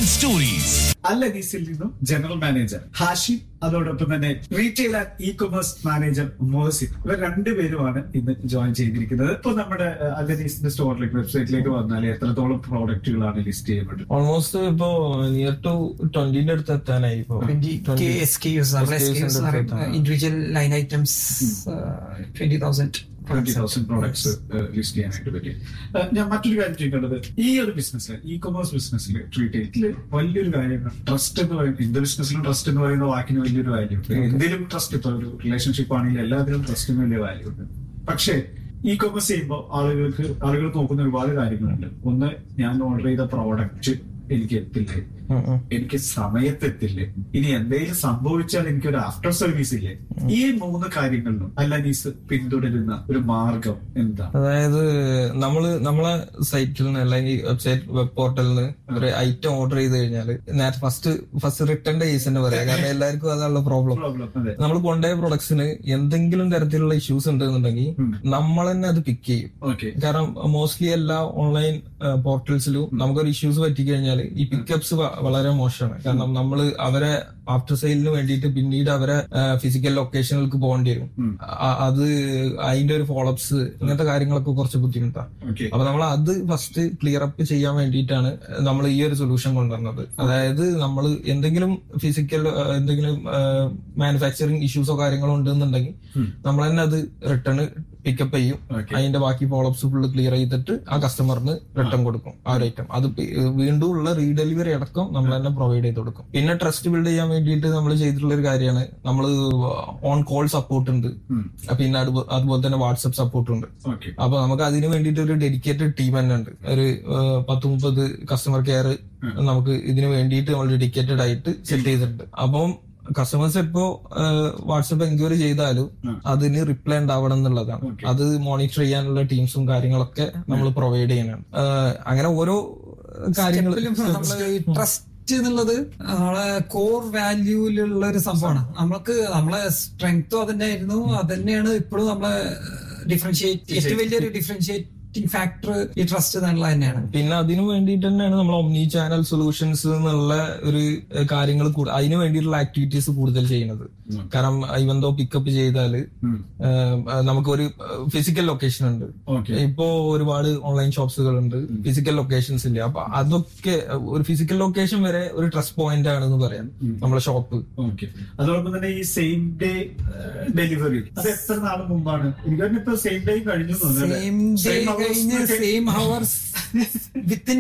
and stories. അൽ അനീസിൽ നിന്നും general manager Hashim അതോടൊപ്പം തന്നെ retail and e commerce manager Mohsin ഇവർ രണ്ടുപേരുമാണ് ഇന്ന് ജോയിൻ ചെയ്തിരിക്കുന്നത് ഇപ്പൊ നമ്മുടെ അഹ്, അൽ അനീസിന്റെ സ്റ്റോറിലേക്ക് വെബ്സൈറ്റിലേക്ക് വന്നാൽ എത്രത്തോളം പ്രോഡക്റ്റുകളാണ് ലിസ്റ്റ് ചെയ്യപ്പെട്ടത് ഓൾമോസ്റ്റ് ഇപ്പോ നിയർ ടു ട്വന്റിന്റെ അടുത്ത് എത്താനായി ഇപ്പോ 20k SKUs, our SKUs SKUs ഉണ്ട് are ഇപ്പോ. uh, individual line items, uh, 20,000. Twenty thousand products list ചെയ്യാനായിട്ട് പറ്റി അഹ്, ഞാൻ മറ്റൊരു കാര്യം ചോദിക്കേണ്ടത് ഈ ഒരു ബിസിനസ്സിൽ ഇ കൊമേഴ്സ് ബിസിനസ്സിൽ റീറ്റെയിലിൽ വലിയൊരു കാര്യമാണ് ട്രസ്റ്റ് എന്ന് പറയുന്നത് എന്ത് ബിസിനസ്സിലും ട്രസ്റ്റ് എന്ന് പറയുന്ന വാക്കിന് വലിയൊരു വാല്യൂ ഉണ്ട് എന്തിലും ട്രസ്റ്റ് ഇപ്പൊ ഒരു റിലേഷൻഷിപ്പ് ആണെങ്കിൽ എല്ലാത്തിലും ട്രസ്റ്റിന് വലിയ വാല്യൂ ഉണ്ട് പക്ഷേ ഇ കൊമേഴ്സ് ചെയ്യുമ്പോൾ ആളുകൾക്ക് ആളുകൾ നോക്കുന്ന ഒരുപാട് കാര്യങ്ങളുണ്ട് ഒന്ന് ഞാൻ ഓർഡർ ചെയ്ത പ്രോഡക്റ്റ് എനിക്ക് എത്തില്ലേ ഉം ഉം. എനിക്ക് സമയത്തെത്തില്ലേ ഇനി എന്തെങ്കിലും സംഭവിച്ചാൽ എനിക്ക് ഒരു ആഫ്റ്റർ സർവീസ് ഇല്ലേ ഈ മൂന്ന് കാര്യങ്ങളിലും അല്ലനീസ് പിന്തുടരുന്ന ഒരു മാർഗം എന്താ അതായത് നമ്മള് നമ്മളെ സൈറ്റിൽ നിന്ന് അല്ലെങ്കിൽ വെബ്സൈറ്റ് വെബ് പോർട്ടലിൽ നിന്ന് ഒരു ഐറ്റം ഓർഡർ ചെയ്ത് കഴിഞ്ഞാൽ നേരത്തെ ഫസ്റ്റ് ഫസ്റ്റ് റിട്ടേൺ ഡേയ്സ് തന്നെ പറയാം കാരണം എല്ലാവർക്കും അതാണുള്ള പ്രോബ്ലം പ്രോബ്ലം അതെ നമ്മൾ കൊണ്ടുപോയ പ്രൊഡക്ട്സിന് എന്തെങ്കിലും തരത്തിലുള്ള ഇഷ്യൂസ് ഉണ്ടെന്നുണ്ടെങ്കിൽ ഉം. നമ്മൾ തന്നെ അത് പിക്ക് ചെയ്യും ഓക്കെ കാരണം മോസ്റ്റ്ലി എല്ലാ ഓൺലൈൻ പോർട്ടൽസിലും നമുക്കൊരു ഇഷ്യൂസ് പറ്റിക്കഴിഞ്ഞാൽ ഈ പിക്കപ്സ് വളരെ മോശമാണ് കാരണം നമ്മൾ അവരെ ആഫ്റ്റർ സെയിലിന് വേണ്ടിയിട്ട് പിന്നീട് അവരെ ഫിസിക്കൽ ലൊക്കേഷനുകൾക്ക് പോകേണ്ടി വരും ഉം. അ- അത് അതിന്റെ ഒരു ഫോളോപ്സ് ഇങ്ങനത്തെ കാര്യങ്ങളൊക്കെ കുറച്ച് ബുദ്ധിമുട്ടാണ് ഓക്കെ അപ്പൊ നമ്മൾ അത് ഫസ്റ്റ് ക്ലിയർ അപ്പ് ചെയ്യാൻ വേണ്ടിയിട്ടാണ് നമ്മൾ ഈ ഒരു സൊല്യൂഷൻ കൊണ്ടുവന്നത് അതായത് നമ്മൾ എന്തെങ്കിലും ഫിസിക്കൽ എന്തെങ്കിലും മാനുഫാക്ചറിങ് ഇഷ്യൂസോ കാര്യങ്ങളോ ഉണ്ടെന്നുണ്ടെങ്കിൽ ഉം. നമ്മൾ തന്നെ അത് റിട്ടേൺ പിക്കപ്പ് ചെയ്യും ഓക്കെ അതിന്റെ ബാക്കി ഫോളോപ്സ് ഫുള്ള് ക്ലിയർ ചെയ്തിട്ട് ആ കസ്റ്റമറിന് റിട്ടേൺ കൊടുക്കും ആ ഒരു ഐറ്റം അത് പി- വീണ്ടും ഉള്ള റീഡെലിവറി അടക്കം നമ്മൾ തന്നെ പ്രൊവൈഡ് ചെയ്ത് കൊടുക്കും പിന്നെ ട്രസ്റ്റ് ബിൽഡ് ചെയ്യാൻ വേണ്ടിയിട്ട് നമ്മൾ ചെയ്തിട്ടുള്ള ഒരു കാര്യമാണ് നമ്മൾ ഓൺ കോൾ സപ്പോർട്ട് ഉണ്ട് പിന്നെ അതുപോ- അതുപോലെ തന്നെ വാട്സപ്പ് സപ്പോർട്ട് ഉണ്ട് ഓക്കെ അപ്പൊ നമുക്ക് അതിന് വേണ്ടിയിട്ട് ഒരു ഡെഡിക്കേറ്റഡ് ടീം തന്നെ ഉണ്ട് ഒരു ഏഹ്, പത്ത് മുപ്പത് കസ്റ്റമർ കെയർ നമുക്ക് ഇതിന് വേണ്ടിയിട്ട് നമ്മൾ ഡെഡിക്കേറ്റഡ് ആയിട്ട് സെറ്റ് ചെയ്തിട്ടുണ്ട് അപ്പം കസ്റ്റമേഴ്സ് ഇപ്പോ വാട്സപ്പ് എൻക്വയറി ചെയ്താലും ഉം. അതിന് റിപ്ലൈ ഉണ്ടാവണം എന്നുള്ളതാണ് Okay. അത് മോണിറ്റർ ചെയ്യാനുള്ള ടീംസും കാര്യങ്ങളൊക്കെ നമ്മൾ പ്രൊവൈഡ് ചെയ്യുന്നുണ്ട് ഏഹ്, അങ്ങനെ ഓരോ കാര്യങ്ങൾ സ്റ്റെപ്പിലും നമ്മള് ഈ ട്രസ്റ്റ് എന്നുള്ളത് നമ്മളെ കോർ വാല്യൂലുള്ള ഒരു സംഭവമാണ് നമ്മൾക്ക് നമ്മളെ സ്ട്രെങ്ത്തും അതന്നെ ആയിരുന്നു അത് തന്നെയാണ് ഇപ്പോഴും നമ്മളെ ഡിഫറൻഷിയേറ്റ് ഏറ്റവും വലിയൊരു ഡിഫറൻഷിയേറ്റിംഗ് ഫാക്ടർ ഈ ട്രസ്റ്റ് എന്നുള്ളത് തന്നെയാണ് പിന്നെ അതിനു വേണ്ടിയിട്ട് തന്നെയാണ് നമ്മൾ ഒമ്നി ചാനൽ സൊല്യൂഷൻസ് എന്നുള്ള ഒരു കാര്യങ്ങൾ അതിന് വേണ്ടിയിട്ടുള്ള ആക്ടിവിറ്റീസ് കൂടുതൽ ചെയ്യുന്നത് കാരണം ഇവൻ ദോ പിക്കപ്പ് ചെയ്താല് ഏഹ്, നമുക്ക് ഒരു ഫിസിക്കൽ ലൊക്കേഷൻ ഉണ്ട് ഓക്കെ ഇപ്പോ ഒരുപാട് ഓൺലൈൻ ഷോപ്സുകൾ ഉണ്ട് ഫിസിക്കൽ ലൊക്കേഷൻസ് ഇല്ല അപ്പൊ അതൊക്കെ ഒരു ഫിസിക്കൽ ലൊക്കേഷൻ വരെ ഒരു ട്രസ്റ്റ് പോയിന്റ് ആണെന്ന് പറയാം നമ്മളെ ഷോപ്പ് ഓക്കെ അതോടൊപ്പം തന്നെ ഈ സെയിം ഡേ ഡെലിവറി അത് എത്ര നാൾ മുമ്പാണ് എനിക്ക് തോന്നുന്നു ഇപ്പൊ സെയിം ഡേ കഴിഞ്ഞു എന്ന് തോന്നുന്നു അല്ലേ? സെയിം ഡേ Same hours കഴിഞ്ഞ് ഒക്കെ- സെയിം ഹവേഴ്സ് വിത്തിൻ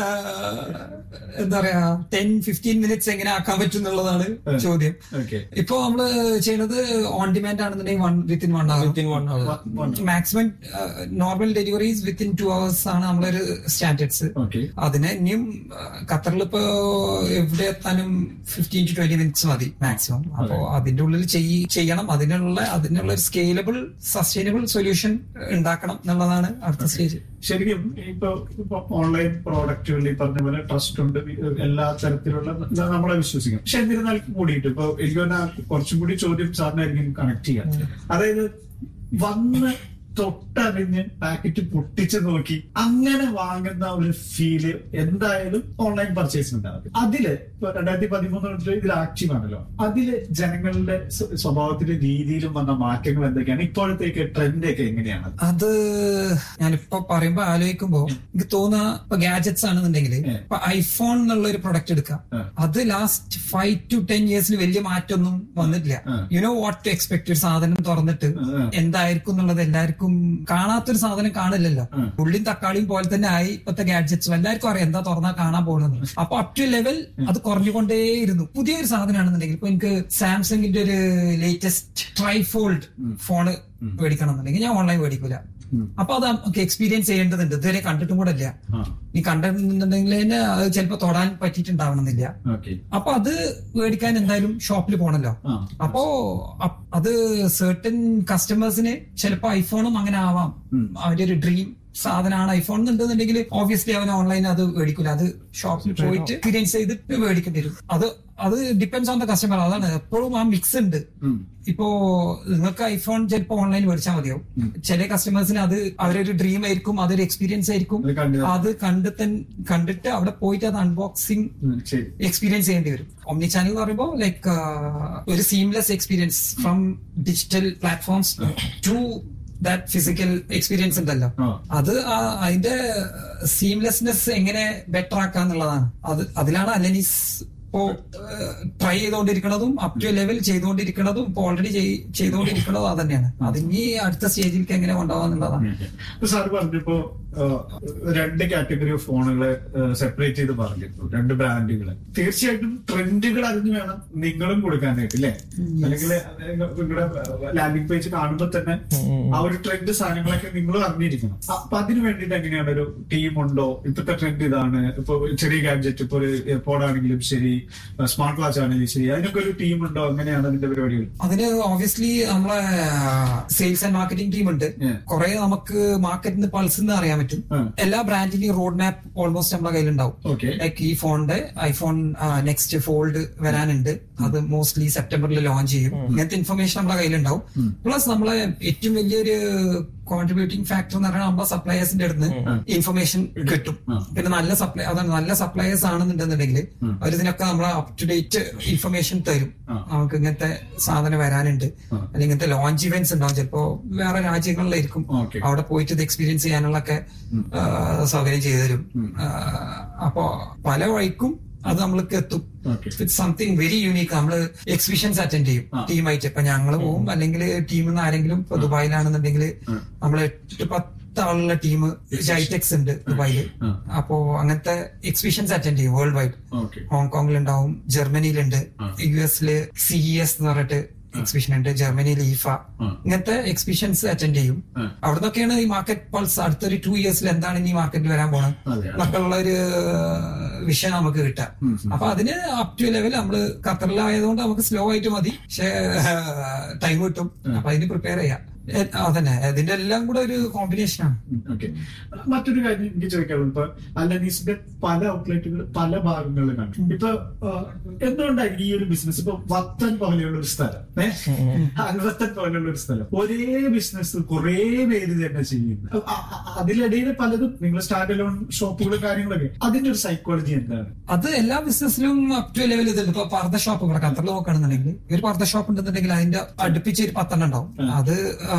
എന്താ പറയാ ടെൻ ഫിഫ്റ്റീൻ മിനിറ്റ്സ് എങ്ങനെ ആക്കാൻ പറ്റും എന്നുള്ളതാണ് ചോദ്യം ഓക്കെ ഇപ്പൊ നമ്മള് ചെയ്യുന്നത് ഓൺ ഡിമാൻഡ് ആണെന്നുണ്ടെങ്കിൽ one within one hour within one hour maximum normal deliveries within two hours ആണ് നമ്മളൊരു സ്റ്റാൻഡേർഡ്സ് ഓക്കെ അതിന് ഇനിയും ഖത്തറിൽ ഇപ്പോ എവിടെ എത്താനും ഫിഫ്റ്റീൻ ടു ട്വന്റി മിനിറ്റ്സ് മതി മാക്സിമം അപ്പോ അതിന്റെ ഉള്ളിൽ ചെയ്യ- ചെയ്യണം അതിനുള്ള അതിനുള്ള ഒരു സ്കെയിലബിൾ സസ്റ്റൈനബിൾ സൊല്യൂഷൻ ഉണ്ടാക്കണം എന്നുള്ളതാണ് അടുത്ത സ്റ്റേജ് ശരിക്കും ഇപ്പൊ ഇപ്പൊ ഓൺലൈൻ പ്രോഡക്റ്റുകൾ ഈ പറഞ്ഞ പോലെ ട്രസ്റ്റ് ഉണ്ട് എല്ലാ തരത്തിലുള്ള ഇത് നമ്മളെ വിശ്വസിക്കാം പക്ഷെ എന്നിരുന്നാൽ കൂടിയിട്ട് ഇപ്പൊ എനിക്ക് തോന്നുന്ന കുറച്ചും കൂടി ചോദ്യം സാറിനായിരിക്കും കണക്ട് ചെയ്യാൻ അതായത് വന്ന് തൊട്ടറിഞ്ഞ് പാക്കറ്റ് പൊട്ടിച്ച് നോക്കി അങ്ങനെ വാങ്ങുന്ന ഒരു ഫീല് എന്തായാലും ഓൺലൈൻ പർച്ചേസിന് ഉണ്ടാകും അതില് ഇപ്പൊ രണ്ടായിരത്തി പതിമൂന്ന് തൊട്ട് ഇതിൽ ആക്റ്റീവ് ആണല്ലോ അതില് ജനങ്ങളുടെ സ്വ- സ്വഭാവത്തിലും രീതിയിലും വന്ന മാറ്റങ്ങൾ എന്തൊക്കെയാണ് ഇപ്പോഴത്തേക്ക് ട്രെൻഡ് ഒക്കെ എങ്ങനെയാണ് അത് ഞാനിപ്പോ പറയുമ്പോ ആലോചിക്കുമ്പോ എനിക്ക് തോന്നുന്ന ഇപ്പൊ ഗാജറ്റ്സ് ആണെന്നുണ്ടെങ്കിൽ ഇപ്പൊ ഐഫോൺ എന്നുള്ള ഒരു പ്രൊഡക്റ്റ് എടുക്കാം ആ. അത് ലാസ്റ്റ് ഫൈവ് ടു ടെൻ ഇയേഴ്സിൽ വലിയ മാറ്റമൊന്നും വന്നിട്ടില്ല ആ. You know what to expect ഒരു സാധനം തുറന്നിട്ട് ആ. എന്തായിരിക്കും എന്നുള്ളത് എല്ലാവർക്കും കാണാത്തൊരു സാധനം കാണില്ലല്ലോ ആ. ഉള്ളിയും തക്കാളിയും പോലെ തന്നെ ആയി ഇപ്പത്തെ ഗാഡ്ജറ്റ്സും എല്ലാവർക്കും അറിയാം എന്താ തുറന്നാ കാണാൻ പോകുന്നത് അപ്പൊ അപ് ടു ലെവൽ അത് കുറഞ്ഞുകൊണ്ടേയിരുന്നു പുതിയൊരു സാധനമാണെന്നുണ്ടെങ്കിൽ ഇപ്പൊ എനിക്ക് സാംസങ്ങിന്റെ ഒരു ലേറ്റസ്റ്റ് ട്രൈഫോൾഡ് ഫോണ് മേടിക്കണം എന്നുണ്ടെങ്കിൽ ഞാൻ ഓൺലൈൻ മേടിക്കൂല ഉം. അപ്പൊ അത് നമുക്ക് എക്സ്പീരിയൻസ് ചെയ്യേണ്ടതുണ്ട് ഇതുവരെ കണ്ടിട്ടും കൂടെ ഇല്ല ആ നീ കണ്ടിട്ടുണ്ടെങ്കിൽ തന്നെ അത് ചിലപ്പോ തൊടാൻ പറ്റിയിട്ടുണ്ടാവണമെന്നില്ല ഓക്കെ അപ്പൊ അത് മേടിക്കാൻ എന്തായാലും ഷോപ്പിൽ പോണല്ലോ ആ അപ്പോ അപ്- അത് സെർട്ടൻ കസ്റ്റമേഴ്സിന് ചിലപ്പോ ഐഫോണും അങ്ങനെ ആവാം ഉം. അവന്റെ ഒരു ഡ്രീം സാധനമാണ് ഐഫോൺ എന്നുണ്ടെന്നുണ്ടെങ്കിൽ ഓബിയസ്ലി അവൻ ഓൺലൈൻ അത് മേടിക്കില്ല അത് ഷോപ്പിൽ പോയിട്ട് എക്സ്പീരിയൻസ് ചെയ്തിട്ട് മേടിക്കേണ്ടി വരും അത് അത് ഡിപ്പെൻസ് ഓൺ ദ കസ്റ്റമർ അതാണ് എപ്പോഴും ആ മിക്സ് ഉണ്ട് ഉം. ഇപ്പോ നിങ്ങൾക്ക് ഐഫോൺ ചിലപ്പോ ഓൺലൈൻ മേടിച്ചാൽ മതിയാവും ചില കസ്റ്റമേഴ്സിന് അത് അവരൊരു ഡ്രീം ആയിരിക്കും അതൊരു എക്സ്പീരിയൻസ് ആയിരിക്കും അത് കണ്ടു അത് കണ്ടിട്ട് കണ്ടിട്ട് അവിടെ പോയിട്ട് അത് അൺബോക്സിങ് ഉം, ശരി എക്സ്പീരിയൻസ് ചെയ്യേണ്ടി വരും ഒമ്നി ചാനൽ എന്ന് പറയുമ്പോൾ ലൈക്ക് ഒരു seamless experience from digital platforms to that physical experience ഉണ്ടല്ലോ ആ. അത് ആ- അതിന്റെ സീംലെസ്നെസ് എങ്ങനെ ബെറ്റർ ആക്കാന്നുള്ളതാണ് അത് അതിലാണ് അലനീസ് ഇപ്പോ ട്രൈ ചെയ്തുകൊണ്ടിരിക്കുന്നതും അപ് ടു ലെവൽ ചെയ്തുകൊണ്ടിരിക്കുന്നതും ഇപ്പൊ ഓൾറെഡി ചെയ്തുകൊണ്ടിരിക്കുന്നതും അത് തന്നെയാണ് അതിനി അടുത്ത സ്റ്റേജിലേക്ക് എങ്ങനെ കൊണ്ടുപോകാന്നുള്ളതാണ് ഇപ്പൊ സാർ പറഞ്ഞപ്പോ ആ, രണ്ട് കാറ്റഗറി ഓഫ് ഫോണുകളെ സെപ്പറേറ്റ് ചെയ്ത് പറഞ്ഞിരുന്നു രണ്ട് ബ്രാൻഡുകള് തീർച്ചയായിട്ടും ട്രെൻഡുകൾ അറിഞ്ഞു വേണം നിങ്ങളും കൊടുക്കാനായിട്ട് അല്ലേ അല്ലെങ്കിൽ നിങ്ങളുടെ ലാൻഡിംഗ് പേജ് കാണുമ്പോൾ തന്നെ ആ ഒരു ട്രെൻഡ് സാധനങ്ങളൊക്കെ നിങ്ങളും അറിഞ്ഞിരിക്കണം അപ്പൊ അതിന് വേണ്ടിയിട്ട് എങ്ങനെയാണ് ഒരു ടീം ഉണ്ടോ ഇപ്പോഴത്തെ ട്രെൻഡ് ഇതാണ് ഇപ്പൊ ചെറിയ ഗാഡ്ജറ്റ് ഇപ്പൊ ഒരു എയർപോഡ് ആണെങ്കിലും ശരി സ്മാർട്ട് വാച്ച് ആണെങ്കിലും ശരി അതിനൊക്കെ ഒരു ടീം ഉണ്ടോ അങ്ങനെയാണ് അതിന്റെ പരിപാടികൾ അതിന് ഓബിയസ്ലി നമ്മളെ സെയിൽസ് ആൻഡ് മാർക്കറ്റിംഗ് ടീം ഉണ്ട് Yeah. കുറെ നമുക്ക് മാർക്കറ്റിന് പൾസ് അറിയാൻ പറ്റും ഉം. എല്ലാ ബ്രാൻഡിന്റെയും റോഡ് മാപ്പ് ഓൾമോസ്റ്റ് നമ്മുടെ കയ്യിലുണ്ടാവും ഓക്കെ ലൈക്ക് ഈ ഫോണിന്റെ ഐഫോൺ നെക്സ്റ്റ് ഫോൾഡ് വരാനുണ്ട് അത് മോസ്റ്റ്ലി സെപ്റ്റംബറിൽ ലോഞ്ച് ചെയ്യും ഇങ്ങനത്തെ ഇൻഫർമേഷൻ നമ്മുടെ കയ്യിലുണ്ടാവും പ്ലസ് നമ്മളെ ഏറ്റവും വലിയൊരു കോൺട്രിബ്യൂട്ടിംഗ് ഫാക്ടർ എന്ന് പറഞ്ഞാൽ നമ്മുടെ സപ്ലയേഴ്സിന്റെ അടുത്ത് ഇൻഫർമേഷൻ കിട്ടും ഉം. പിന്നെ നല്ല സപ്ലൈ അതാണ് നല്ല സപ്ലയേഴ്സ് ആണെന്നുണ്ടെന്നുണ്ടെങ്കിൽ ഉം. അവർ ഇതിനൊക്കെ നമ്മളെ അപ് ടു ഡേറ്റ് ഇൻഫർമേഷൻ തരും ആ. നമുക്ക് ഇങ്ങനത്തെ സാധനം വരാനുണ്ട് ആ. അല്ലെങ്കിൽ ഇങ്ങനത്തെ ലോഞ്ച് ഇവന്റ്സ് ഉണ്ടാവും ചിലപ്പോ വേറെ രാജ്യങ്ങളിലായിരിക്കും ഓക്കെ അവിടെ പോയിട്ട് ഇത് എക്സ്പീരിയൻസ് ചെയ്യാനുള്ളൊക്കെ ആ, സൗകര്യം ചെയ്തു തരും ആ, അപ്പോ പല വഴിക്കും അത് നമ്മൾക്ക് എത്തും okay it's something very unique നമ്മള് എക്സിബിഷൻസ് അറ്റൻഡ് ചെയ്യും ആ. ടീമായിട്ട് ഇപ്പൊ ഞങ്ങള് പോവും അല്ലെങ്കിൽ ടീമിൽ നിന്ന് ആരെങ്കിലും ഇപ്പൊ ദുബായിലാണെന്നുണ്ടെങ്കിൽ ആ. നമ്മള് എട്ട് പത്ത് ആളുള്ള ടീം ജൈടെക്സ് ഉണ്ട് ദുബായില് ആ. അപ്പോ അങ്ങനത്തെ എക്സിബിഷൻസ് അറ്റൻഡ് ചെയ്യും വേൾഡ് വൈഡ് ഓക്കെ ഹോങ്കോങ്ങിലുണ്ടാവും ജർമ്മനിയിലുണ്ട് ആ. യു എസില് സി എസ് എന്ന് പറഞ്ഞിട്ട് എക്സിബിഷൻ ഉണ്ട് ജർമ്മനിയിൽ ഈഫ ആ. ഇങ്ങനത്തെ എക്സിബിഷൻസ് അറ്റൻഡ് ചെയ്യും ആ. അവിടെ നിന്നൊക്കെയാണ് ഈ മാർക്കറ്റ് പൾസ് അടുത്തൊരു ടൂ ഇയേഴ്സിൽ എന്താണ് ഇനി മാർക്കറ്റിൽ വരാൻ പോണത് അതെ എന്നൊക്കെയുള്ള ഒരു വിഷയം നമുക്ക് കിട്ടാം ഉം, ഉം. അപ്പൊ അതിന് അപ് ടു ലെവൽ നമ്മള് ഖത്തറിലായതുകൊണ്ട് നമുക്ക് സ്ലോ ആയിട്ട് മതി പക്ഷെ ടൈം കിട്ടും അപ്പൊ അതിന് പ്രിപ്പയർ ചെയ്യാം എ- അതന്നെ അതിന്റെ എല്ലാം കൂടെ ഒരു കോമ്പിനേഷനാണ് ഓക്കെ മറ്റൊരു കാര്യം എനിക്ക് ചോദിക്കാറുണ്ട് ഇപ്പൊ അലനീസിന്റെ പല ഔട്ട്ലെറ്റുകൾ പല ഭാഗങ്ങളിൽ കണ്ടു ഇപ്പൊ ആ, എന്തുകൊണ്ടായിരിക്കും ഈ ഒരു ബിസിനസ് ഇപ്പൊ വത്തൻ പോലെയുള്ള ഒരു സ്ഥലം ഏഹ് അൽവത്തൻ പോലെയുള്ള ഒരു സ്ഥലം ഒരേ ബിസിനസ് കുറെ പേര് തന്നെ ചെയ്യുന്നു അ- അ- അതിലിടയിൽ പലതും നിങ്ങൾ സ്റ്റാൻഡ് ലോൺ ഷോപ്പുകളും കാര്യങ്ങളൊക്കെ അതിന്റെ ഒരു സൈക്കോളജി എന്താണ് അത് എല്ലാ ബിസിനസ്സിലും അപ് ടു ലെവൽ ഇതുണ്ട് ഇപ്പൊ പർദ്ദ ഷോപ്പ് ഇവിടെ ഖത്തറിൽ നോക്കുകയാണെന്നുണ്ടെങ്കിൽ ഒരു പർദ്ദ ഷോപ്പ് ഉണ്ടെന്നുണ്ടെങ്കിൽ അതിന്റെ അടുപ്പിച്ച് ഒരു പത്തെണ്ണം ഉണ്ടാവും അത്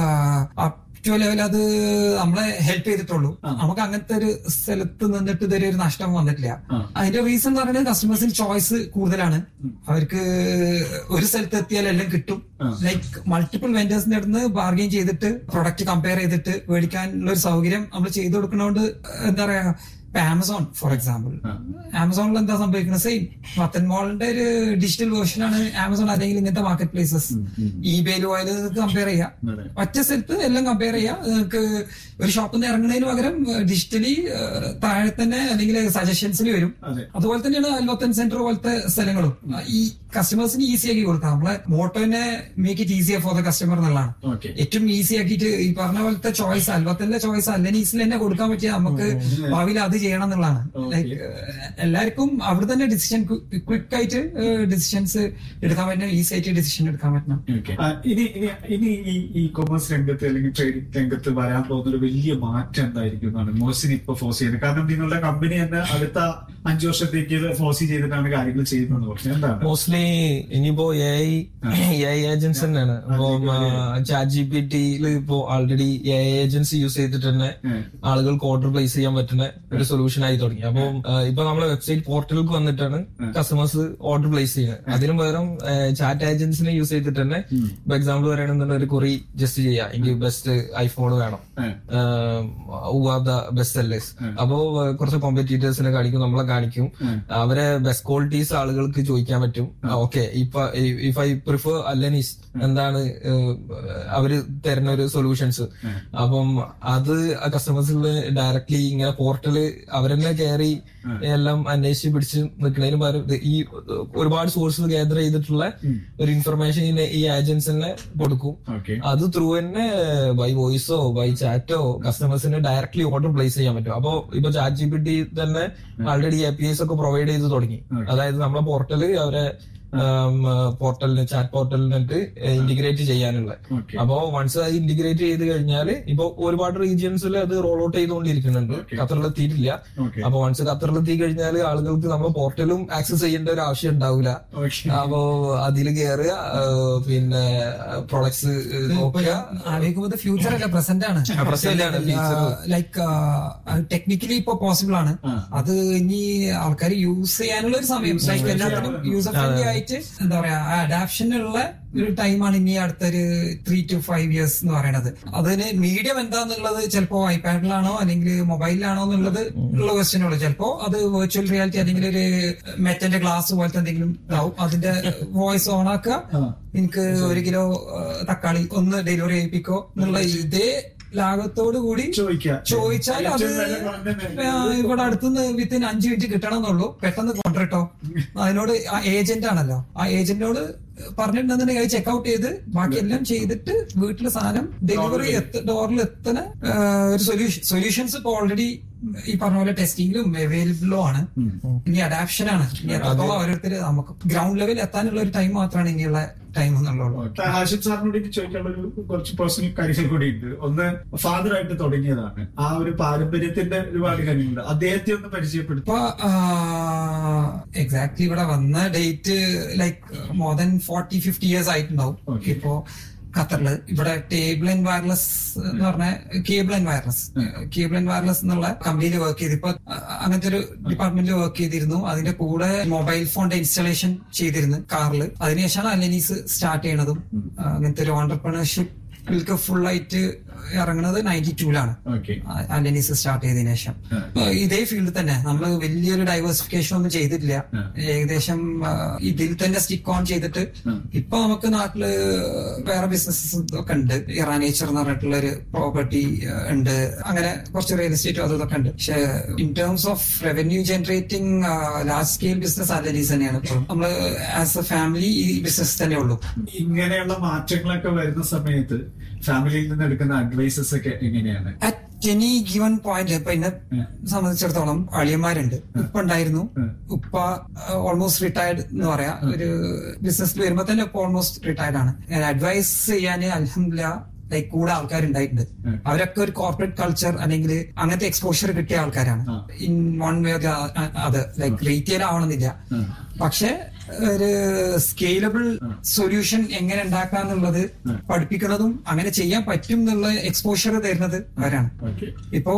അപ് ടു ലെവൽ അത് നമ്മളെ ഹെൽപ്പ് ചെയ്തിട്ടുള്ളൂ നമുക്ക് അങ്ങനത്തെ ഒരു സ്ഥലത്ത് നിന്നിട്ട് ഇതുവരെ ഒരു നഷ്ടം വന്നിട്ടില്ല ആ. അതിന്റെ റീസൺ എന്ന് പറയുന്നത് കസ്റ്റമേഴ്സിന് ചോയ്സ് കൂടുതലാണ് അവർക്ക് ഒരു സ്ഥലത്ത് എത്തിയാൽ എല്ലാം കിട്ടും ആ. ലൈക്ക് മൾട്ടിപ്പിൾ വെൻഡേഴ്സിന്റെ അടുത്ത് ബാർഗെയിൻ ചെയ്തിട്ട് പ്രൊഡക്റ്റ് കമ്പയർ ചെയ്തിട്ട് മേടിക്കാനുള്ള ഒരു സൗകര്യം നമ്മൾ ചെയ്തു കൊടുക്കുന്നതുകൊണ്ട് എന്താ പറയാ ഇപ്പൊ ആമസോൺ ഫോർ എക്സാമ്പിൾ ആ. ആമസോണിൽ എന്താ സംഭവിക്കുന്നത് സെയിം മത്തൻ മോളിന്റെ ഒരു ഡിജിറ്റൽ വേർഷൻ ആണ് ആമസോൺ അല്ലെങ്കിൽ ഇങ്ങനത്തെ മാർക്കറ്റ് പ്ലേസസ് ഇബേലും അതിൽ കമ്പയർ ചെയ്യാം അതെ. ഒറ്റ സ്ഥലത്ത് എല്ലാം കമ്പയർ ചെയ്യാം നിങ്ങൾക്ക് ഒരു ഷോപ്പിൽ നിന്ന് ഇറങ്ങുന്നതിന് പകരം ഡിജിറ്റലി താഴെ തന്നെ അല്ലെങ്കിൽ സജഷൻസിൽ വരും അതെ അതുപോലെ തന്നെയാണ് അൽവത്തൻ സെന്റർ പോലത്തെ സ്ഥലങ്ങളും ഈ കസ്റ്റമേഴ്സിന് ഈസി ആക്കി കൊടുക്കാം നമ്മളെ മോട്ടോനെ make it easier for the customer എന്നുള്ളതാണ് ഓക്കെ ഏറ്റവും ഈസി ആക്കിയിട്ട് ഈ പറഞ്ഞ പോലത്തെ ചോയ്സ് അൽവത്തിന്റെ ചോയ്സ് അല്ലനീസിൽ തന്നെ കൊടുക്കാൻ പറ്റിയ നമുക്ക് ഭാവിയിൽ അത് ചെയ്യണം എന്നുള്ളതാണ് Okay. ലൈക്ക് എല്ലാവർക്കും അവിടെ തന്നെ ഡിസിഷൻ ക്വിക്ക് ആയിട്ട് ഡിസിഷൻസ് എടുക്കാൻ പറ്റണം ഈസി ആയിട്ട് ഡിസിഷൻ എടുക്കാൻ പറ്റണം ഓക്കെ. ആ, ഇനി ഇനി ഇനി ഈ ഇ കൊമേഴ്സ് രംഗത്ത് അല്ലെങ്കിൽ ട്രേഡിംഗ് രംഗത്ത് വരാൻ പോകുന്ന ഒരു വലിയ മാറ്റം എന്തായിരിക്കും എന്നാണ് മോസിന് ഇപ്പൊ ഫോഴ്സ് ചെയ്യുന്നത് കാരണം നിങ്ങളുടെ കമ്പനി തന്നെ അടുത്ത അഞ്ചു വർഷത്തേക്ക് ഫോഴ്സ് ചെയ്തിട്ടാണ് കാര്യങ്ങൾ ചെയ്യുന്നത് പക്ഷെ എന്താണ് മോസ്റ്റ്ലി ഇനിയിപ്പോ A I A I agents തന്നെയാണ് അപ്പം ചാറ്റ് ജി പി ടിയിൽ ഇപ്പോ already A I agency use ചെയ്തിട്ട് തന്നെ ഏഹ്. ആളുകൾക്ക് ഓർഡർ പ്ലേസ് ചെയ്യാൻ പറ്റുന്ന ഒരു സൊല്യൂഷൻ ആയി തുടങ്ങി അപ്പം ഇപ്പൊ നമ്മളെ വെബ്സൈറ്റ് പോർട്ടലിലേക്ക് വന്നിട്ടാണ് കസ്റ്റമേഴ്സ് ഓർഡർ പ്ലേസ് ചെയ്യുന്നത് അതിനു പകരം ചാറ്റ് ഏജൻസിനെ യൂസ് ചെയ്തിട്ട് തന്നെ ഇപ്പൊ എക്സാമ്പിൾ പറയുകയാണെന്നുണ്ടെങ്കിൽ ഒരു കുറി ജസ്റ്റ് ചെയ്യാം എനിക്ക് ബെസ്റ്റ് ഐഫോൺ വേണം ഏഹ്. ദ ബെസ്റ്റ് സെല്ലേഴ്സ് അപ്പോ ഏഹ്, കുറച്ച് കോമ്പറ്റീറ്റേഴ്സിനെ കാണിക്കും നമ്മളെ കാണിക്കും ഉം. അവരെ ബെസ്റ്റ് ക്വാളിറ്റീസ് ആളുകൾക്ക് ചോദിക്കാൻ പറ്റും ഓക്കെ ഇപ്പൊ ഇഫ് ഐ പ്രിഫർ അല്ലനീസ് എന്താണ് ഏഹ്, അവര് തരുന്ന ഒരു സൊല്യൂഷൻസ് അപ്പം അത് കസ്റ്റമേഴ്സിൽ ഡയറക്ട്ലി ഇങ്ങനെ പോർട്ടല് അവരെന്നെ കയറി എല്ലാം അന്വേഷിച്ച് പിടിച്ച് നിൽക്കുന്നതിന് പകരം ഇത് ഈ ഒരുപാട് സോഴ്സ് ഗ്യാദർ ചെയ്തിട്ടുള്ള ഒരു ഇൻഫർമേഷൻ ഈ ഏജൻസിനെ കൊടുക്കും ഓക്കെ അത് ത്രൂ തന്നെ ബൈ വോയിസോ ബൈ ചാറ്റോ കസ്റ്റമേഴ്സിന് ഡയറക്ട്ലി ഓർഡർ പ്ലേസ് ചെയ്യാൻ പറ്റും അപ്പോ ഇപ്പൊ ചാറ്റ് ജി പി ടി തന്നെ ആൾറെഡി എ പി ഐസ് ഒക്കെ പ്രൊവൈഡ് ചെയ്ത് തുടങ്ങി അതായത് നമ്മളെ പോർട്ടല് അവരെ പോർട്ടലിന് ചാറ്റ് പോർട്ടലിനിട്ട് ഇന്റിഗ്രേറ്റ് ചെയ്യാനുള്ള ഓക്കെ അപ്പോ വൺസ് അത് ഇന്റിഗ്രേറ്റ് ചെയ്ത് കഴിഞ്ഞാൽ ഇപ്പൊ ഒരുപാട് റീജിയൻസിൽ അത് റോൾ ഔട്ട് ചെയ്തുകൊണ്ടിരിക്കുന്നുണ്ട് ഖത്തറിലെത്തിയിട്ടില്ല ഓക്കെ അപ്പൊ വൺസ് ഖത്തറിലെത്തി കഴിഞ്ഞാൽ ആളുകൾക്ക് നമ്മുടെ പോർട്ടലും ആക്സസ് ചെയ്യേണ്ട ഒരു ആവശ്യം ഉണ്ടാവില്ല ഓക്കെ അപ്പോ അതിൽ കയറുക ആ, പിന്നെ പ്രൊഡക്ട്സ് നോക്കുക ആലോചിക്കുമ്പോൾ ഫ്യൂച്ചർ അല്ല പ്രസന്റ് ആണ് present ആണ്, future. ലൈക്ക് ടെക്നിക്കലി ഇപ്പൊ പോസിബിൾ ആണ് ആ. അത് ഇനി ആൾക്കാർ യൂസ് ചെയ്യാനുള്ള ഒരു സമയം ലൈക്ക് എല്ലാത്തിനും യൂസർ ഫ്രണ്ട്ലി ആയിട്ട് എന്താ പറയാ അഡാപ്ഷനുള്ള ഒരു ടൈമാണ് ഇനി അടുത്തൊരു ത്രീ ടു ഫൈവ് ഇയേഴ്സ് എന്ന് പറയുന്നത് അതിന് മീഡിയം എന്താന്നുള്ളത് ചിലപ്പോ ഐപാഡിലാണോ അല്ലെങ്കിൽ മൊബൈലിലാണോ എന്നുള്ളത് ഉള്ള ക്വസ്റ്റ്യൻ ഉള്ളു ചിലപ്പോ അത് വെർച്വൽ റിയാലിറ്റി അല്ലെങ്കിൽ ഒരു മെറ്റന്റെ ഗ്ലാസ് പോലത്തെ എന്തെങ്കിലും ഇതാവും അതിന്റെ വോയിസ് ഓൺ ആക്കുക ആ. എനിക്ക് ഒരു കിലോ ആ, തക്കാളി ഒന്ന് ഡെലിവറി ചെയ്യിപ്പിക്കോ എന്നുള്ള ഇതേ ലാഘത്തോടു കൂടി ചോദിക്കാം ചോദിച്ചാൽ അത് ഏറ്റവും വില കുറഞ്ഞ ആ, ഇവിടെ അടുത്തുനിന്ന് വിത്തിൻ അഞ്ചു മിനിറ്റ് കിട്ടണം എന്നുള്ളൂ പെട്ടെന്ന് കൊണ്ടിട്ടോ അതിനോട് ആ ഏജന്റ് ആണല്ലോ ആ ഏജന്റിനോട് പറഞ്ഞിട്ടുണ്ടെന്നുണ്ടെങ്കിൽ അത് ചെക്ക്ഔട്ട് ചെയ്ത് ബാക്കിയെല്ലാം ചെയ്തിട്ട് വീട്ടിൽ സാധനം ഡെലിവറി ഡോറിൽ എത്തുന്ന ആ, ഒരു സൊല്യൂഷൻ സൊല്യൂഷൻസ് ഇപ്പൊ ഓൾറെഡി ഈ പറഞ്ഞ പോലെ ടെസ്റ്റിംഗിലും അവൈലബിളും ആണ് ഇനി അഡാപ്ഷൻ ആണ് ഇനി എത്രത്തോളം ഓരോരുത്തർ നമുക്ക് ഗ്രൗണ്ട് ലെവലിൽ എത്താനുള്ള ഒരു ടൈം മാത്രമാണ് ഇനിയുള്ള ടൈം എന്നുള്ളൂ ഹാഷിം സാറിനോട് എനിക്ക് ചോദിക്കാനുള്ള ഒരു കുറച്ച് പേഴ്സണൽ കാര്യങ്ങൾ കൂടി ഉണ്ട് ഒന്ന് ഫാദർ ആയിട്ട് തുടങ്ങിയതാണ് ആ ഒരു പാരമ്പര്യത്തിന്റെ ഒരുപാട് കാര്യങ്ങളുണ്ട് അദ്ദേഹത്തെ ഒന്ന് പരിചയപ്പെടുത്തി ഇപ്പൊ എക്സാക്ട്ലി ഇവിടെ വന്ന date like more than forty fifty years ആയിട്ടുണ്ടാവും Okay. ഇപ്പോ ഖത്തറില് ഇവിടെ ടേബിൾ ആൻഡ് വയർലെസ് എന്ന് പറഞ്ഞ cable and wireless cable and wireless എന്നുള്ള കമ്പനിയിൽ വർക്ക് ചെയ്ത് ഇപ്പൊ അഹ് അങ്ങനത്തെ ഒരു ഡിപ്പാർട്ട്മെന്റിൽ വർക്ക് ചെയ്തിരുന്നു അതിന്റെ കൂടെ മൊബൈൽ ഫോണിന്റെ ഇൻസ്റ്റലേഷൻ ചെയ്തിരുന്നു കാറിൽ അതിനുശേഷമാണ് അലനീസ് സ്റ്റാർട്ട് ചെയ്യണതും അങ്ങനത്തെ ഒരു ഓണ്ടർപ്രണർഷിപ്പ് ഫുൾ ആയിട്ട് ഇറങ്ങുന്നത് നയൻറ്റി ടൂലാണ് ഓക്കെ അലനീസ് സ്റ്റാർട്ട് ചെയ്തതിനു ശേഷം ഇപ്പൊ ഇതേ ഫീൽഡിൽ തന്നെ നമ്മൾ വലിയൊരു ഡൈവേഴ്സിഫിക്കേഷൻ ഒന്നും ചെയ്തിട്ടില്ല ഉം. ഏകദേശം ആ, ഇതിൽ തന്നെ സ്റ്റിക്ക് ഓൺ ചെയ്തിട്ട് ഉം. ഇപ്പൊ നമുക്ക് നാട്ടില് വേറെ ബിസിനസ്സസ് ഒക്കെ ഉണ്ട് ഇറാനേച്ചർ എന്ന് പറഞ്ഞിട്ടുള്ള ഒരു പ്രോപ്പർട്ടി ഉണ്ട് അങ്ങനെ കുറച്ച് റിയൽ എസ്റ്റേറ്റും അതും ഇതൊക്കെ ഉണ്ട് പക്ഷെ in terms of revenue generating large scale business അലനീസ് തന്നെയാണ് ഇപ്പോഴും നമ്മൾ ആസ് എ ഫാമിലി ഈ ബിസിനസ് തന്നെ ഉള്ളൂ ഇങ്ങനെയുള്ള മാറ്റങ്ങളൊക്കെ വരുന്ന സമയത്ത് ഫാമിലിയിൽ നിന്ന് എടുക്കുന്ന അഡ്വൈസസ് ഒക്കെ എങ്ങനെയാണ് അറ്റ് എനി ഗിവൺ പോയിന്റ് ഇപ്പൊ എന്നെ ഉം. സംബന്ധിച്ചിടത്തോളം അളിയന്മാരുണ്ട് ഉപ്പ ഉണ്ടായിരുന്നു ഉം. ഉപ്പ ഓൾമോസ്റ്റ് റിട്ടയർഡ് എന്ന് പറയാം ഒരു ബിസിനസ്സിൽ വരുമ്പോ തന്നെ ഉപ്പ ഓൾമോസ്റ്റ് റിട്ടയർഡ് ആണ് ഞാൻ അഡ്വൈസ് ചെയ്യാൻ അലഹമില്ല ലൈക്ക് കൂടെ ആൾക്കാരുണ്ടായിട്ടുണ്ട് ഉം. അവരൊക്കെ ഒരു കോർപ്പറേറ്റ് കൾച്ചർ അല്ലെങ്കിൽ അങ്ങനത്തെ എക്സ്പോഷർ കിട്ടിയ ആൾക്കാരാണ് ആ. ഇൻ വൺ വേ അത് ലൈക്ക് റീറ്റെയിൽ ആവണമെന്നില്ല ഉം. പക്ഷെ ഒരു സ്കെയിലബിൾ സൊല്യൂഷൻ എങ്ങനെ ഉണ്ടാക്കാന്നുള്ളത് ഉം. പഠിപ്പിക്കുന്നതും അങ്ങനെ ചെയ്യാൻ പറ്റും എന്നുള്ള എക്സ്പോഷർ തരുന്നത് അവരാണ് ഓക്കെ ഇപ്പോ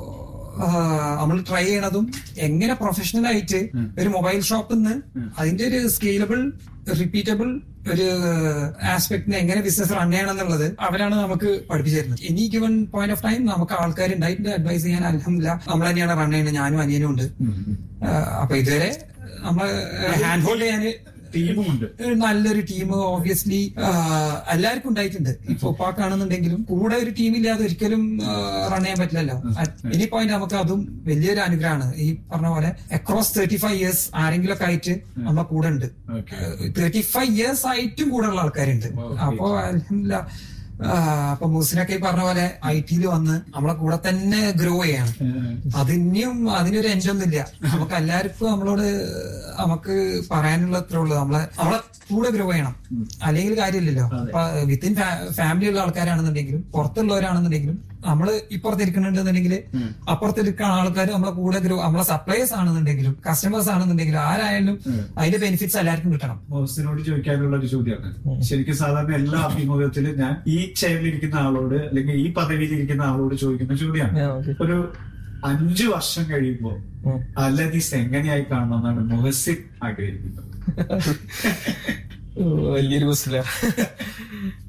നമ്മൾ ട്രൈ ചെയ്യണതും എങ്ങനെ പ്രൊഫഷണൽ ആയിട്ട് ഉം. ഒരു മൊബൈൽ ഷോപ്പിൽ നിന്ന് ഉം. അതിന്റെ ഒരു സ്കെയിലബിൾ റിപ്പീറ്റബിൾ ഒരു ആസ്പെക്ടിനെ എങ്ങനെ ബിസിനസ് റൺ ചെയ്യണം എന്നുള്ളത് അവരാണ് നമുക്ക് പഠിപ്പിച്ചു തരുന്നത് any given point of time നമുക്ക് ആൾക്കാർ ഉണ്ടായിട്ടുണ്ട് അഡ്വൈസ് ചെയ്യാൻ അലഹമില്ല നമ്മൾ തന്നെയാണ് റൺ ചെയ്യുന്നത് ഞാനും അനിയനും ഉണ്ട് ആഹ് അപ്പൊ ഇതുവരെ നമ്മള് ഹാൻഡ് ഹോൾഡ് ചെയ്യാൻ ടീമും ഉണ്ട് ഒരു നല്ലൊരു ടീം ഓബിയസ്ലി എല്ലാവർക്കും ഉണ്ടായിട്ടുണ്ട് ഇപ്പൊ ഉപ്പാക്കാണെന്നുണ്ടെങ്കിലും കൂടെ ഒരു ടീം ഇല്ലാതെ ഒരിക്കലും റൺ ചെയ്യാൻ പറ്റില്ലല്ലോ ഇനി പോയിന്റ് നമുക്ക് അതും വലിയൊരു അനുഗ്രഹമാണ് ഈ പറഞ്ഞ പോലെ അക്രോസ് തേർട്ടി ഫൈവ് ഇയേഴ്സ് ആരെങ്കിലും ഒക്കെ ആയിട്ട് നമ്മളെ കൂടെ ഉണ്ട് ഓക്കെ തേർട്ടി ഫൈവ് ഇയേഴ്സ് ആയിട്ടും കൂടെ ഉള്ള ആൾക്കാരുണ്ട് Okay. അപ്പോ അൽഹംദുലില്ലാ, ആ, അപ്പൊ മൂസിനൊക്കെ ഈ പറഞ്ഞ പോലെ ഐ ടിയിൽ വന്ന് നമ്മളെ കൂടെ തന്നെ ഗ്രോ ചെയ്യാണ് അതിനും അതിനൊരു എൻഡൊന്നുമില്ല നമുക്ക് എല്ലാവർക്കും നമ്മളോട് നമുക്ക് പറയാനുള്ള അത്രേ ഉള്ളൂ നമ്മളെ നമ്മളെ കൂടെ ഗ്രോ ചെയ്യണം അല്ലെങ്കിൽ കാര്യമില്ലല്ലോ അതെ. അപ്പൊ വിത്തിൻ ഫാമിലി ഉള്ള ആൾക്കാരാണെന്നുണ്ടെങ്കിലും പുറത്തുള്ളവരാണെന്നുണ്ടെങ്കിലും നമ്മള് ഇപ്പുറത്തിരിക്കുന്നുണ്ടെന്നുണ്ടെങ്കിൽ ഉം. അപ്പുറത്തിരിക്കുന്ന ആൾക്കാർ നമ്മളെ കൂടെ ഗ്രോ നമ്മളെ സപ്ലൈസ് ആണെന്നുണ്ടെങ്കിലും കസ്റ്റമേഴ്സ് ആണെന്നുണ്ടെങ്കിലും ആരായാലും ഉം. അതിന്റെ ബെനിഫിറ്റ്സ് എല്ലാവർക്കും കിട്ടണം മോഹസിനോട് ചോദിക്കാനുള്ള ഒരു ചോദ്യമാണ് ശരിക്കും സാധാരണ എല്ലാ അഭിമുഖത്തിലും ഞാൻ ഈ ചെയറിലിരിക്കുന്ന ആളോട് അല്ലെങ്കിൽ ഈ പദവിയിലിരിക്കുന്ന ആളോട് ചോദിക്കുന്ന ചോദ്യമാണ് ഓക്കെ ഒരു അഞ്ചു വർഷം കഴിയുമ്പോ അല്ലദീസ് എങ്ങനെയായി കാണണമെന്നാണ് മുഹസിൻ ആഗ്രഹിക്കുന്നത് വലിയൊരു ക്വസ്റ്റില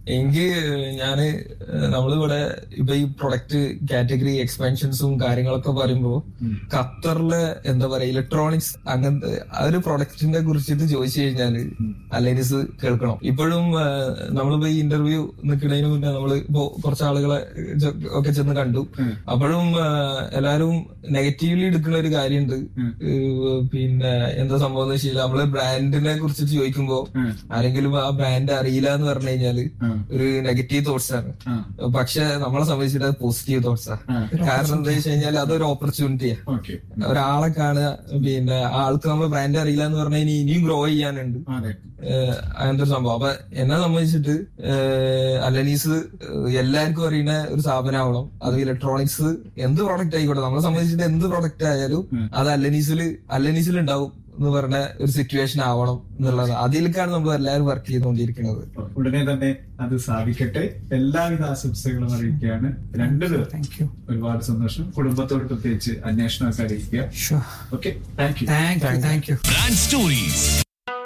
എനിക്ക് ഞാന് നമ്മളിവിടെ ഇപ്പൊ ഈ പ്രൊഡക്റ്റ് കാറ്റഗറി എക്സ്പാൻഷൻസും കാര്യങ്ങളൊക്കെ പറയുമ്പോ ഖത്തറിലെ എന്താ പറയാ ഇലക്ട്രോണിക്സ് അങ്ങനത്തെ ആ ഒരു പ്രൊഡക്റ്റിനെ കുറിച്ചിട്ട് ചോദിച്ചു കഴിഞ്ഞാല് അലൈനിസ് കേൾക്കണം ഇപ്പോഴും ആ, നമ്മളിപ്പോ ഈ ഇന്റർവ്യൂ നിൽക്കുന്നതിന് മുന്നേ നമ്മള് ഇപ്പോ കുറച്ച് ആളുകളെ ചെ- ഒക്കെ ചെന്ന് കണ്ടു ഉം. അപ്പോഴും ആ, എല്ലാരും നെഗറ്റീവ്ലി എടുക്കുന്ന ഒരു കാര്യമുണ്ട് ഉം. ഏഹ് പിന്നെ എന്താ സംഭവം എന്ന് വെച്ചാൽ നമ്മള് ബ്രാൻഡിനെ കുറിച്ചിട്ട് ചോദിക്കുമ്പോ ഉം. ആരെങ്കിലും ആ ബ്രാൻഡ് അറിയില്ല എന്ന് പറഞ്ഞു കഴിഞ്ഞാല് ഉം. ഒരു നെഗറ്റീവ് തോട്ട്സ് ആണ് ആ. പക്ഷെ നമ്മളെ സംബന്ധിച്ചിട്ട് അത് പോസിറ്റീവ് തോട്ട്സ് ആണ് ആ. കാരണം എന്താ വെച്ച് കഴിഞ്ഞാൽ അതൊരു ഓപ്പർച്യൂണിറ്റിയാ ഓക്കെ ഒരാളെ കാണുക പിന്നെ ആൾക്ക് നമ്മൾ ബ്രാൻഡ് അറിയില്ല എന്ന് പറഞ്ഞു കഴിഞ്ഞാൽ ഇനിയും ഗ്രോ ചെയ്യാനുണ്ട് അതെ ഏഹ് അങ്ങനത്തെ ഒരു സംഭവം അപ്പൊ എന്നെ സംബന്ധിച്ചിട്ട് ഏഹ് അലനീസ് എല്ലാവർക്കും അറിയുന്ന ഒരു സ്ഥാപനമാവണം അത് ഇലക്ട്രോണിക്സ് എന്ത് പ്രോഡക്റ്റ് ആയിക്കോട്ടെ നമ്മളെ സംബന്ധിച്ചിട്ട് എന്ത് പ്രോഡക്റ്റ് ആയാലും ഉം. അത് അലനീസിൽ അലനീസിൽ ഉണ്ടാവും എന്ന് പറഞ്ഞ ഒരു സിറ്റുവേഷൻ ആവണം എന്നുള്ളത് അതിലേക്കാണ് നമ്മൾ എല്ലാവരും വർക്ക് ചെയ്തുകൊണ്ടിരിക്കുന്നത് ഉടനെ തന്നെ അത് സാധിക്കട്ടെ എല്ലാവിധ ആശംസകളും അറിയിക്കുകയാണ് രണ്ടുപേർ താങ്ക് യു ഒരുപാട് സന്തോഷം കുടുംബത്തോട് പ്രത്യേകിച്ച് അന്വേഷണമൊക്കെ അറിയിക്കുക sure okay thank you thank you thank you Brand Stories.